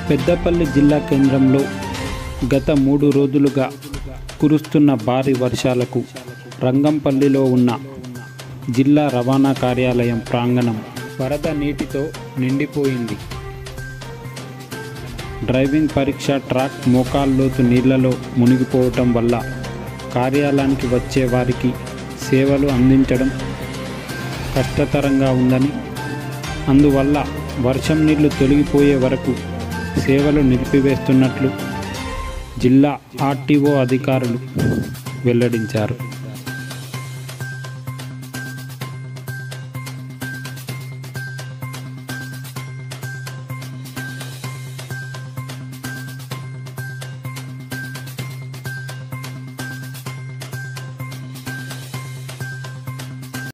పెద్దపల్లి జిల్లా కేంద్రంలో గత మూడు రోజులుగా కురుస్తున్న భారీ వర్షాలకు రంగంపల్లిలో ఉన్న జిల్లా రవాణా కార్యాలయం ప్రాంగణం వరద నీటితో నిండిపోయింది డ్రైవింగ్ పరీక్ష ట్రాక్ మోకాల్లోతు నీళ్లలో మునిగిపోవటం వల్ల కార్యాలయానికి వచ్చే వారికి సేవలు అందించడం కష్టతరంగా ఉందని అందువల్ల వర్షం నీళ్లు తొలగిపోయే వరకు సేవలు నిలిపివేస్తున్నట్లు జిల్లా ఆర్టీఓ అధికారులు వెల్లడించారు